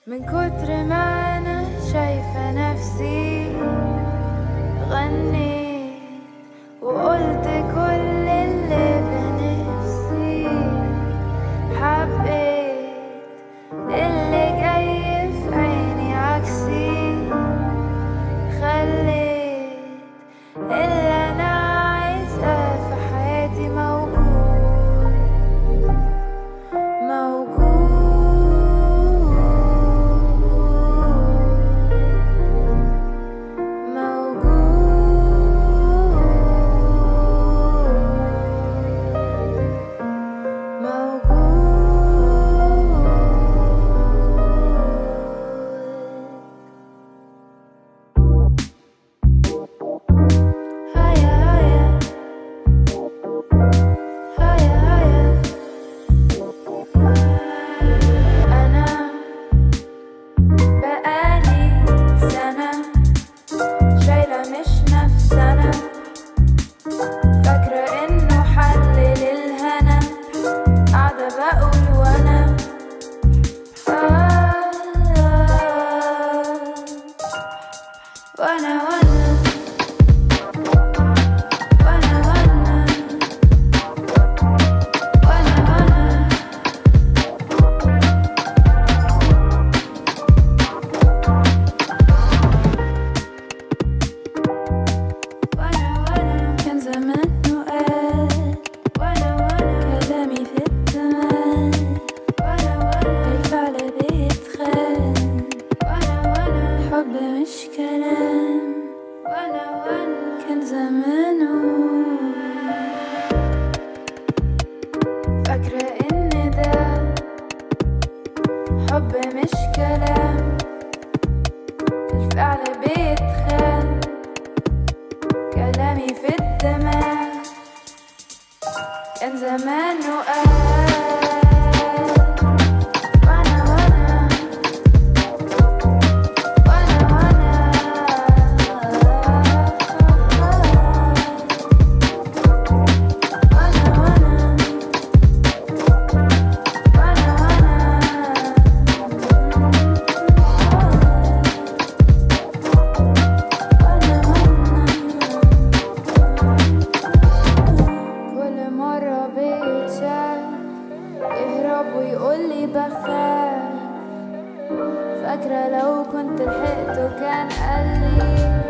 من كتر ما أنا شايفة نفسي غنيت وقلت كل اللي بنفسي حبيت اللي جاي في عيني عكسي خليت اللي أنا عايزاه في حياتي موجود موجود موجود هيا هيا هيا هيا أنا بقالي سنة شايلة مش نفسنا فاكرة إنه حل للهنا قاعدة بقول وأنا آه وأنا وأنا وأنا وأنا وأنا وأنا وانا وانا كان زمان وقال وانا وانا كلامي في الزمان وانا وانا الفعل بيتخان وانا وانا الحب مش كلام وانا وانا كان زمانه فاكرة ان ده حب مش كلام الفعل بيتخان كلامي في الدماغ كان زمانه قال وانا وانا وانا وانا وانا وانا وانا كل مرة بيتشاف يهرب ويقول لي بخاف فاكرة لو كنت لحقته كان قال لي